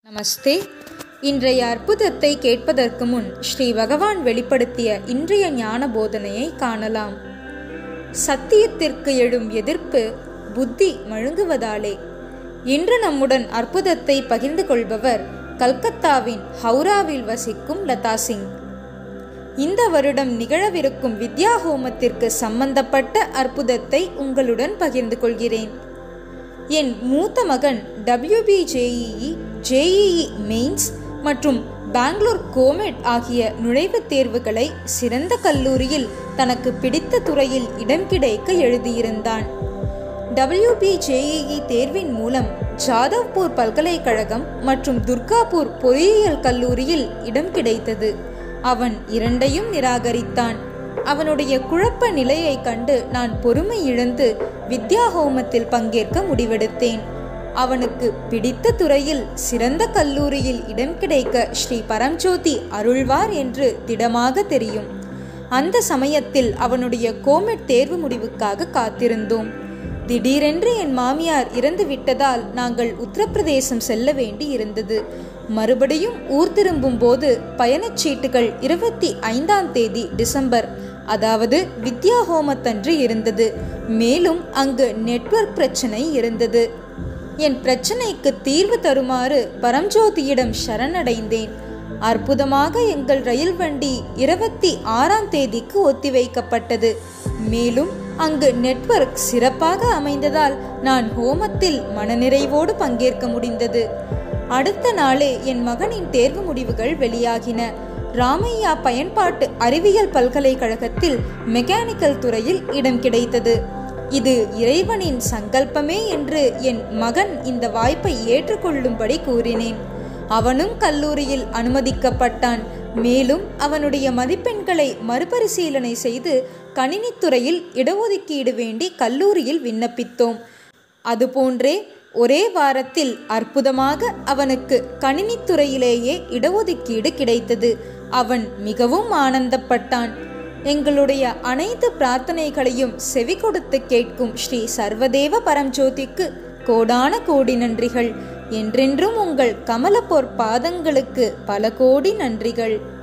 நமஸ்தே இன்றைய அற்புதத்தை கேட்பதற்கு முன் ஸ்ரீ பகவான் வெளிப்படுத்திய இன்றைய ஞான போதனையை காணலாம் சத்தியத்திற்கு எழும் எதிர்ப்பு புத்தி மழுங்குவதாலே இன்று நம்முடன் அற்புதத்தை பகிர்ந்து கொள்பவர் கல்கத்தாவின் ஹவுராவில் வசிக்கும் லதா சிங் இந்த வருடம் நிகழவிருக்கும் வித்யா ஹோமத்திற்கு சம்பந்தப்பட்ட அற்புதத்தை உங்களுடன் பகிர்ந்து கொள்கிறேன் என் மூத்த மகன் டபிள்யூபிஜேஇஇ ஜேஇஇ மெயின்ஸ் மற்றும் பெங்களூர் கோமெட் ஆகிய நுழைவுத் தேர்வுகளை சிறந்த கல்லூரியில் தனக்கு பிடித்த துறையில் இடம் கிடைக்க எழுதியிருந்தான் டபிள்யூபிஜேஇஇ தேர்வின் மூலம் ஜாதவ்பூர் பல்கலைக்கழகம் மற்றும் துர்காபூர் பொறியியல் கல்லூரியில் இடம் கிடைத்தது அவன் இரண்டையும் நிராகரித்தான் அவனுடைய குழப்ப நிலையை கண்டு நான் பொறுமை இழந்து வித்யா ஹோமத்தில் பங்கேற்க முடிவெடுத்தேன் அவனுக்கு பிடித்த துறையில் சிறந்த கல்லூரியில் இடம் கிடைக்க ஸ்ரீ பரம்ஜோதி அருள்வார் என்று திடமாக தெரியும் அந்த சமயத்தில் அவனுடைய கோமெட் தேர்வு முடிவுக்காக காத்திருந்தோம் திடீரென்று என் மாமியார் இறந்து விட்டதால் நாங்கள் உத்தரப்பிரதேசம் செல்ல வேண்டி இருந்தது மறுபடியும் ஊர் திரும்பும் போது பயணச்சீட்டுகள் இருபத்தி ஐந்தாம் தேதி டிசம்பர் அதாவது வித்யா ஹோமத்தன்று இருந்தது மேலும் அங்கு நெட்வொர்க் பிரச்சனை இருந்தது என் பிரச்சனைக்கு தீர்வு தருமாறு பரம்ஜோதியிடம் சரணடைந்தேன் அற்புதமாக எங்கள் ரயில் வண்டி இருபத்தி ஆறாம் தேதிக்கு ஒத்திவைக்கப்பட்டது மேலும் அங்கு நெட்வொர்க் சிறப்பாக அமைந்ததால் நான் ஹோமத்தில் மனநிறைவோடு பங்கேற்க முடிந்தது அடுத்த நாளே என் மகனின் தேர்வு முடிவுகள் வெளியாகின ராமையா பயன்பாட்டு அறிவியல் பல்கலைக்கழகத்தில் மெக்கானிக்கல் துறையில் இடம் கிடைத்தது இது இறைவனின் சங்கல்பமே என்று என் மகன் இந்த வாய்ப்பை ஏற்றுக்கொள்ளும்படி கூறினேன் அவனும் கல்லூரியில் அனுமதிக்கப்பட்டான் மேலும் அவனுடைய மதிப்பெண்களை மறுபரிசீலனை செய்து கணினித்துறையில் இடஒதுக்கீடு வேண்டி கல்லூரியில் விண்ணப்பித்தோம் அதுபோன்றே ஒரே வாரத்தில் அற்புதமாக அவனுக்கு கணினித்துறையிலேயே இடஒதுக்கீடு கிடைத்தது அவன் மிகவும் ஆனந்தப்பட்டான் எங்களுடைய அனைத்து பிரார்த்தனைகளையும் செவி கொடுத்து கேட்கும் ஸ்ரீ சர்வதேவ பரம்ஜோதிக்கு கோடான கோடி நன்றிகள் என்றென்றும் உங்கள் கமலப்போர் பாதங்களுக்கு பல கோடி நன்றிகள்